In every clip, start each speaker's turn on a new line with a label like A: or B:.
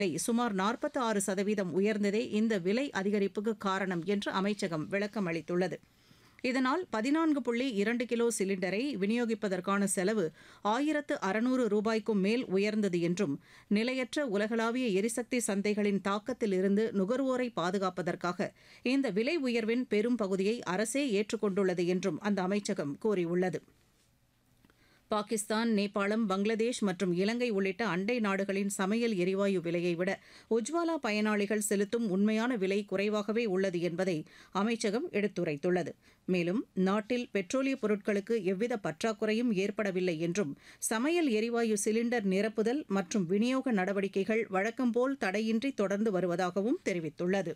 A: விலை சுமார் நாற்பத்தி ஆறு சதவீதம் உயர்ந்ததே இந்த விலை அதிகரிப்புக்கு காரணம் என்று அமைச்சகம் விளக்கம் அளித்துள்ளது இதனால் பதினான்கு புள்ளி இரண்டு கிலோ சிலிண்டரை விநியோகிப்பதற்கான செலவு ஆயிரத்து அறுநூறு ரூபாய்க்கும் மேல் உயர்ந்தது என்றும் நிலையற்ற உலகளாவிய எரிசக்தி சந்தைகளின் தாக்கத்திலிருந்து நுகர்வோரை பாதுகாப்பதற்காக இந்த விலை உயர்வின் பெரும் பகுதியை அரசே ஏற்றுக்கொண்டுள்ளது என்றும் அந்த அமைச்சகம் கூறியுள்ளது பாகிஸ்தான் நேபாளம் பங்களாதேஷ் மற்றும் இலங்கை உள்ளிட்ட அண்டை நாடுகளின் சமையல் எரிவாயு விலையை விட உஜ்வாலா பயனாளிகள் செலுத்தும் உண்மையான விலை குறைவாகவே உள்ளது என்பதை அமைச்சகம் எடுத்துரைத்துள்ளது மேலும் நாட்டில் பெட்ரோலிய பொருட்களுக்கு எவ்வித பற்றாக்குறையும் ஏற்படவில்லை என்றும் சமையல் எரிவாயு சிலிண்டர் நிரப்புதல் மற்றும் விநியோக நடவடிக்கைகள் வழக்கம்போல் தடையின்றி தொடர்ந்து வருவதாகவும் தெரிவித்துள்ளது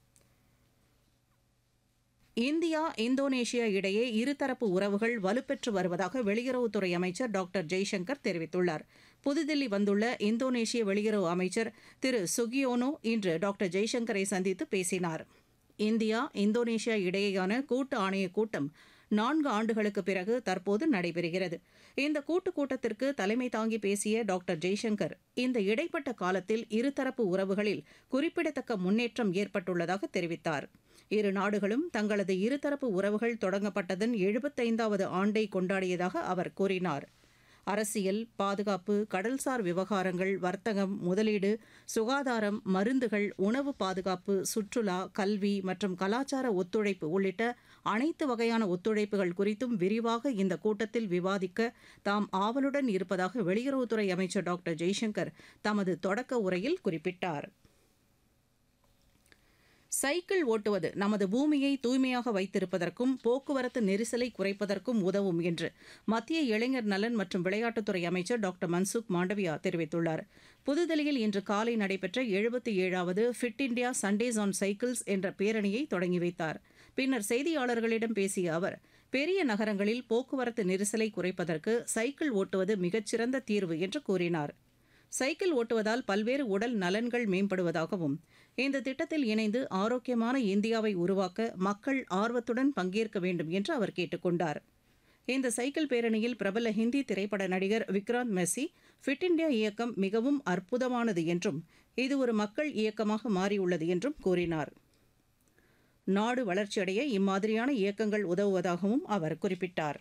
A: இந்தியா இந்தோனேஷியா இடையே இருதரப்பு உறவுகள் வலுப்பெற்று வருவதாக வெளியுறவுத்துறை அமைச்சர் டாக்டர் ஜெய்சங்கர் தெரிவித்துள்ளார் புதுதில்லி வந்துள்ள இந்தோனேஷிய வெளியுறவு அமைச்சர் திரு சுகியோனோ இன்று டாக்டர் ஜெய்சங்கரை சந்தித்து பேசினார் இந்தியா இந்தோனேஷியா இடையேயான கூட்டு ஆணையக் கூட்டம் நான்கு ஆண்டுகளுக்கு பிறகு தற்போது நடைபெறுகிறது இந்த கூட்டுக் கூட்டத்திற்கு தலைமை தாங்கி பேசிய டாக்டர் ஜெய்சங்கர் இந்த இடைப்பட்ட காலத்தில் இருதரப்பு உறவுகளில் குறிப்பிடத்தக்க முன்னேற்றம் ஏற்பட்டுள்ளதாக தெரிவித்தார் இரு நாடுகளும் தங்களது இருதரப்பு உறவுகள் தொடங்கப்பட்டதன் எழுபத்தைந்தாவது ஆண்டை கொண்டாடியதாக அவர் கூறினார் அரசியல் பாதுகாப்பு கடல்சார் விவகாரங்கள் வர்த்தகம் முதலீடு சுகாதாரம் மருந்துகள் உணவு பாதுகாப்பு சுற்றுலா கல்வி மற்றும் கலாச்சார ஒத்துழைப்பு உள்ளிட்ட அனைத்து வகையான ஒத்துழைப்புகள் குறித்தும் விரிவாக இந்த கூட்டத்தில் விவாதிக்க தாம் ஆவலுடன் இருப்பதாக வெளியுறவுத்துறை அமைச்சர் டாக்டர் ஜெய்சங்கர் தமது தொடக்க உரையில் குறிப்பிட்டார் சைக்கிள் ஓட்டுவது நமது பூமியை தூய்மையாக வைத்திருப்பதற்கும் போக்குவரத்து நெரிசலை குறைப்பதற்கும் உதவும் என்று மத்திய இளைஞர் நலன் மற்றும் விளையாட்டுத்துறை அமைச்சர் டாக்டர் மன்சுக் மாண்டவியா தெரிவித்துள்ளார் புதுதில்லியில் இன்று காலை நடைபெற்ற எழுபத்தி ஏழாவது fit India Sundays on cycles என்ற பேரணியை தொடங்கி வைத்தார் பின்னர் செய்தியாளர்களிடம் பேசிய அவர் பெரிய நகரங்களில் போக்குவரத்து நெரிசலை குறைப்பதற்கு சைக்கிள் ஓட்டுவது மிகச்சிறந்த தீர்வு என்று கூறினார் சைக்கிள் ஓட்டுவதால் பல்வேறு உடல் நலன்கள் மேம்படுவதாகவும் இந்த திட்டத்தில் இணைந்து ஆரோக்கியமான இந்தியாவை உருவாக்க மக்கள் ஆர்வத்துடன் பங்கேற்க வேண்டும் என்று அவர் கேட்டுக் கொண்டார் இந்த சைக்கிள் பேரணியில் பிரபல ஹிந்தி திரைப்பட நடிகர் விக்ராந்த் மெஸ்ஸி ஃபிட் இண்டியா இயக்கம் மிகவும் அற்புதமானது என்றும் இது ஒரு மக்கள் இயக்கமாக மாறியுள்ளது என்றும் கூறினார் நாடு வளர்ச்சியடைய இம்மாதிரியான இயக்கங்கள் உதவுவதாகவும் அவர் குறிப்பிட்டார்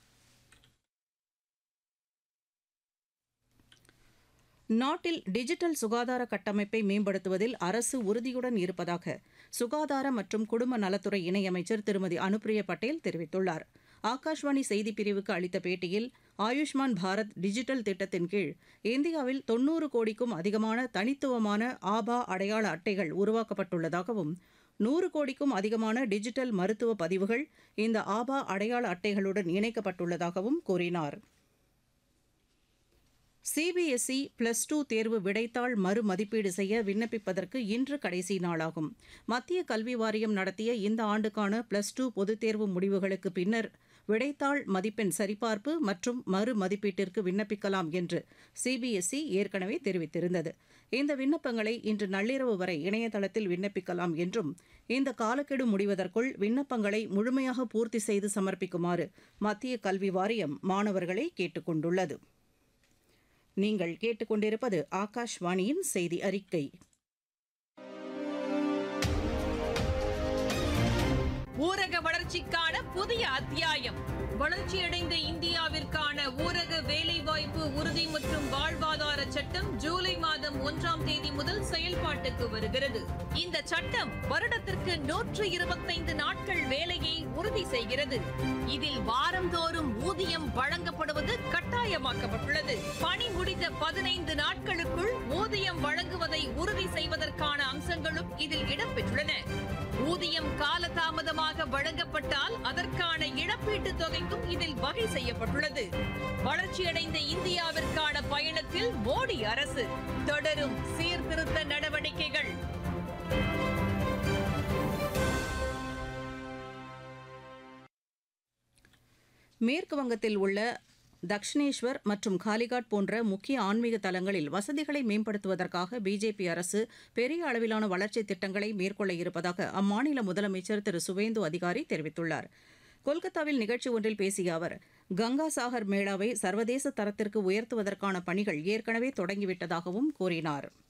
A: நாட்டில் டிஜிட்டல் சுகாதார கட்டமைப்பை மேம்படுத்துவதில் அரசு உறுதியுடன் இருப்பதாக சுகாதார மற்றும் குடும்ப நலத்துறை இணையமைச்சர் திருமதி அனுப்பிரியா பட்டேல் தெரிவித்துள்ளார் ஆகாஷ்வாணி செய்திப் பிரிவுக்கு அளித்த பேட்டியில் ஆயுஷ்மான் பாரத் டிஜிட்டல் திட்டத்தின் கீழ் இந்தியாவில் தொன்னூறு கோடிக்கும் அதிகமான தனித்துவமான ஆபா அடையாள அட்டைகள் உருவாக்கப்பட்டுள்ளதாகவும் நூறு கோடிக்கும் அதிகமான டிஜிட்டல் மருத்துவ பதிவுகள் இந்த ஆபா அடையாள அட்டைகளுடன் இணைக்கப்பட்டுள்ளதாகவும் கூறினார் சிபிஎஸ்இ பிளஸ் டூ தேர்வு விடைத்தாள் மறுமதிப்பீடு செய்ய விண்ணப்பிப்பதற்கு இன்று கடைசி நாளாகும் மத்திய கல்வி வாரியம் நடத்திய இந்த ஆண்டுக்கான பிளஸ் டூ பொதுத் தேர்வு முடிவுகளுக்கு பின்னர் விடைத்தாள் மதிப்பெண் சரிபார்ப்பு மற்றும் மறு மதிப்பீட்டிற்கு விண்ணப்பிக்கலாம் என்று சிபிஎஸ்இ ஏற்கனவே தெரிவித்திருந்தது இந்த விண்ணப்பங்களை இன்று நள்ளிரவு வரை இணையதளத்தில் விண்ணப்பிக்கலாம் என்றும் இந்த காலக்கெடு முடிவதற்குள் விண்ணப்பங்களை முழுமையாக பூர்த்தி செய்து சமர்ப்பிக்குமாறு மத்திய கல்வி வாரியம் மாணவர்களை கேட்டுக் கொண்டுள்ளது நீங்கள் கேட்டுக்கொண்டிருப்பது ஆகாஷ்வாணியின் செய்தி அறிக்கை
B: ஊரக வளர்ச்சிக்கான புதிய அத்தியாயம் வளர்ச்சியடைந்த இந்தியாவிற்கான ஊரக வேலைவாய்ப்பு உறுதி மற்றும் வாழ்வாதார சட்டம் ஜூலை மாதம் ஒன்றாம் தேதி முதல் செயல்பாட்டுக்கு வருகிறது இந்த சட்டம் வருடத்திற்கு நூற்று இருபத்தைந்து நாட்கள் வேலையை உறுதி செய்கிறது இதில் வாரந்தோறும் ஊதியம் வழங்கப்படுவது கட்டாயமாக்கப்பட்டுள்ளது பணி முடிந்த பதினைந்து நாட்களுக்குள் ஊதியம் வழங்குவதை உறுதி செய்வதற்கான அம்சங்களும் இதில் இடம்பெற்றுள்ளன ஊதியம் காலதாமதமாக வழங்கப்பட்டால் அதற்கான இழப்பீட்டுத் தொகைக்கும் இதில் வகை செய்யப்பட்டுள்ளது வளர்ச்சியடைந்த இந்தியாவிற்கான பயணத்தில் மோடி அரசு தொடரும் சீர்திருத்த நடவடிக்கைகள்
A: மேற்கு வங்கத்தில் உள்ள தக்ஷிணேஸ்வர் மற்றும் காலிகாட் போன்ற முக்கிய ஆன்மீக தலங்களில் வசதிகளை மேம்படுத்துவதற்காக பிஜேபி அரசு பெரிய அளவிலான வளர்ச்சி திட்டங்களை மேற்கொள்ள இருப்பதாக அம்மாநில முதலமைச்சர் திரு சுவேந்து அதிகாரி தெரிவித்துள்ளார் கொல்கத்தாவில் நிகழ்ச்சி ஒன்றில் பேசிய அவர் கங்கா சாகர் மேளாவை சர்வதேச தரத்திற்கு உயர்த்துவதற்கான பணிகள் ஏற்கனவே தொடங்கிவிட்டதாகவும் கூறினார்